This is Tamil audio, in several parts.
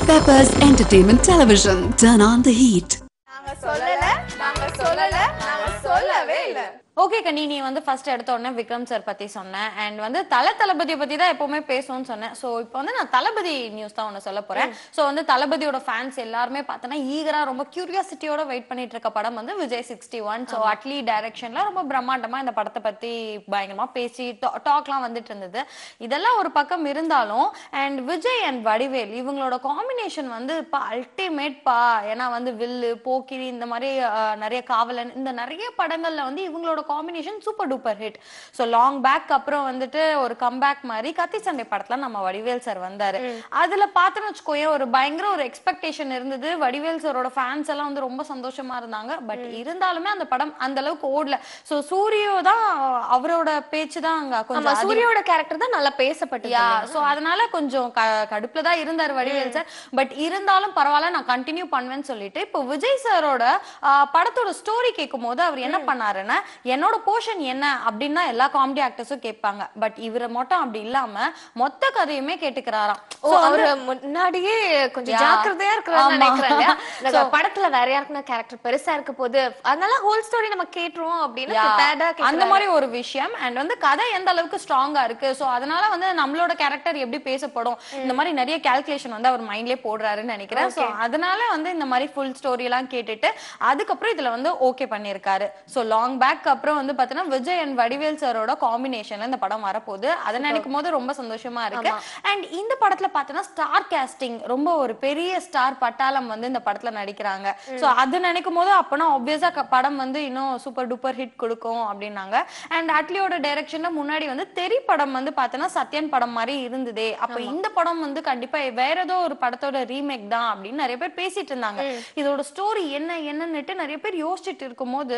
Peppers Entertainment Television. Turn on the heat. நாங்க சொல்லல நாங்க சொல்லல நாங்க சொல்லவே இல்ல ஓகே கண்ணி நீ வந்து ஃபர்ஸ்ட் எடுத்த உடனே விக்ரம் சார் பத்தி சொன்னேன் அண்ட் வந்து தல தளபதியை பத்தி தான் எப்பவுமே பேசுவோம்னு சொன்னேன் சோ இப்போ வந்து நான் தளபதி நியூஸ் தான் ஒன்று சொல்ல போறேன் சோ வந்து தளபதியோட ஃபேன்ஸ் எல்லாருமே பார்த்தோன்னா ஈகரா ரொம்ப கியூரியாசிட்டியோட வெயிட் பண்ணிட்டு இருக்க படம் வந்து Vijay sixty one so Atlee டைரக்ஷன்ல ரொம்ப பிரம்மாண்டமா இந்த படத்தை பத்தி பயங்கரமா பேசி டாக்லாம் வந்துட்டு இருந்தது இதெல்லாம் ஒரு பக்கம் இருந்தாலும் அண்ட் விஜய் அண்ட் வடிவேல் இவங்களோட காம்பினேஷன் வந்து இப்போ அல்டிமேட் பா ஏன்னா வந்து வில்லு போக்கிரி இந்த மாதிரி அஹ், நிறைய காவலன் இந்த நிறைய படங்கள்ல வந்து இவங்களோட combination super duper hit so long back அப்புறம் வந்துட்டு ஒரு கம்பேக் மாதிரி கத்தி சண்டை படத்துல நம்ம வடிவேல் சார் வந்தாரு அதுல பார்த்தோன்னு வச்சுக்கோயேன் ஒரு பயங்கர ஒரு எக்ஸ்பெக்டேஷன் இருந்தது வடிவேல் சாரோட ஃபேன்ஸ் எல்லாம் வந்து ரொம்ப சந்தோஷமா இருந்தாங்க பட் இருந்தாலுமே அந்த படம் அந்த அளவுக்கு ஓடல ஸோ சூரியோ தான் அவரோட பேச்சு தான் அங்க ஆமா கொஞ்சம் அதிகம். சூரியோட கேரக்டர் தான் நல்லா பேசப்பட்டது யா சோ அதனால கொஞ்சம் க- கடுப்புல தான் இருந்தாரு வடிவேல் சார் பட் இருந்தாலும் பரவாயில்ல நான் கண்டினியூ பண்ணுவேன்னு சொல்லிட்டு இப்போ விஜய் சாரோட படத்தோட ஸ்டோரி கேட்கும் போது அவர் என்ன பண்ணாருன்னா என்னோட போர்ஷன் என்ன அப்படின்னு தான் எல்லா காமெடி ஆக்டர்ஸும் கேட்பாங்க பட் இவரை மட்டும் அப்படி இல்லாம மொத்த கதையுமே கேட்டுக்கிறாராம் ஓ அவரு முன்னாடியே கொஞ்சம் Yeah. ஜாக்கிரதையா இருக்கிறான்னு ஆமா. நினைக்கிறேன் இல்லையா? இந்த So- படத்துல வேற யாருக்குன்னா கேரக்டர் பெருசா இருக்க போது அதனால ஹோல் ஸ்டோரி நம்ம கேட்டுருவோம் அப்படின்னு Yeah. prepared ஆ அந்த கேக்குறாரு. மாதிரி ஒரு விஷயம் அண்ட் வந்து கதை எந்த அளவுக்கு ஸ்ட்ராங்கா இருக்கு சோ அதனால வந்து நம்மளோட கேரக்டர் எப்படி பேசப்படும் இந்த மாதிரி நிறைய கால்குலேஷன் வந்து அவர் மைண்ட்லயே போடுறாருன்னு நினைக்கிறேன் சோ அதனால வந்து இந்த மாதிரி ஃபுல் ஸ்டோரி எல்லாம் கேட்டுட்டு அதுக்கப்புறம் இதுல வந்து ஓகே பண்ணிருக்காரு சோ லாங் பேக் அப்புறம் வந்து பாத்தீங்கன்னா விஜய் அண்ட் வடிவேல் சாரோட காம்பினேஷன்ல இந்த படம் வரப்போகுது அதை நினைக்கும் போது ரொம்ப சந்தோஷமா இருக்கு அண்ட் இந்த படத்துல பார்த்தோன்னா ஸ்டார் கேஸ்டிங் ரொம்ப ஒரு பெரிய ஸ்டார் பட்டாளம் வந்து இந்த படத்துல நடிக்கிறாங்க சோ அது நினைக்கும் போது அப்பனா ஆப்வியஸா படம் வந்து இன்னும் சூப்பர் டூப்பர் ஹிட் கொடுக்கும் அப்படின்னாங்க அண்ட் அட்லியோட டைரக்ஷன்ல முன்னாடி வந்து தெரி படம் வந்து பார்த்தோன்னா சத்யன் படம் மாதிரி இருந்ததே அப்ப இந்த படம் வந்து கண்டிப்பா வேற ஏதோ ஒரு படத்தோட ரீமேக் தான் அப்படின்னு நிறைய பேர் பேசிட்டு இருந்தாங்க இதோட ஸ்டோரி என்ன என்னன்னுட்டு நிறைய பேர் யோசிச்சுட்டு இருக்கும்போது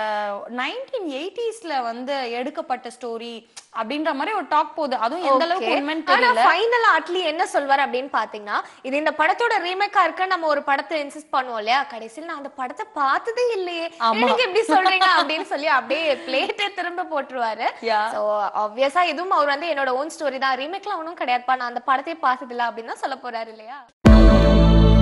நைன்டீன் எயிட்டிஸ்ல வந்து எடுக்கப்பட்ட ஸ்டோரி அப்படின்ற மாதிரி ஒரு டாக் போகுது அதுவும் எந்த அளவுக்கு Okay. உண்மைன்னு ஆனா தெரியல ஃபைனலா அட்லி என்ன சொல்வார் அப்படின்னு பாத்தீங்கன்னா இது இந்த படத்தோட ரீமேக்கா இருக்க நம்ம ஒரு படத்தை இன்சிஸ்ட் பண்ணுவோம் இல்லையா கடைசியில் நான் அந்த படத்தை பார்த்ததே இல்லையே ஆமா. எனக்கு எப்படி சொல்றீங்க அப்படின்னு சொல்லி அப்படியே பிளேட்டை திரும்ப போட்டுருவாரு Yeah. சோ ஆப்வியஸா இதுவும் அவர் வந்து என்னோட ஓன் ஸ்டோரி தான் ரீமேக்லாம் ஒன்றும் கிடையாதுப்பா நான் அந்த படத்தையே பார்த்ததில்ல அப்படின்னு தான் சொல்ல போறாரு இல்லையா